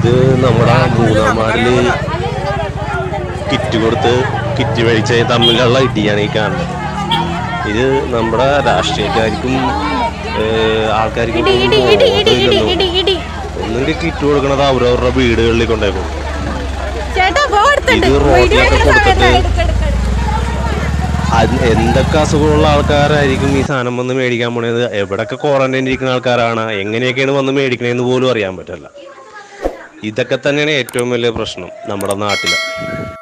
ഇത് നമ്മുടെ മൂന്നാം വാർഡില് കിറ്റ് കൊടുത്ത് കിറ്റ് മേടിച്ച തമ്മിലുള്ള ഇടിയാണ് ഈ കാണുന്നത് ഇത് നമ്മുടെ രാഷ്ട്രീയക്കാർക്കും ഏഹ്, ആൾക്കാർക്കും ഇടി ഇടി ഇടി ഇടി ഇടി ഇടി ഇടി ഒന്നെങ്കിൽ കിറ്റ് കൊടുക്കണത് അവരവരുടെ വീടുകളിൽ കൊണ്ടേക്കും ചേട്ടാ പോ എടുത്തിട്ട് ഇത് റോഡിലൊക്കെ വീഡിയോ എടുക്കുന്ന കൊടുത്തിട്ട് സമയത്ത് എടുക്ക്, എടുക്ക്, എടുക്ക്. അത് എന്തൊക്കെ അസുഖമുള്ള ആൾക്കാരായിരിക്കും ഈ സാധനം വന്ന് മേടിക്കാൻ പോണത് എവിടൊക്കെ ക്വാറന്റൈൻ ഇരിക്കുന്ന ആൾക്കാരാണ് എങ്ങനെയൊക്കെയാണ് വന്ന് മേടിക്കണതെന്ന് പോലും അറിയാൻ പറ്റില്ല ഇതൊക്കെ തന്നെയാണ് ഏറ്റവും വലിയ പ്രശ്നം നമ്മുടെ നാട്ടിൽ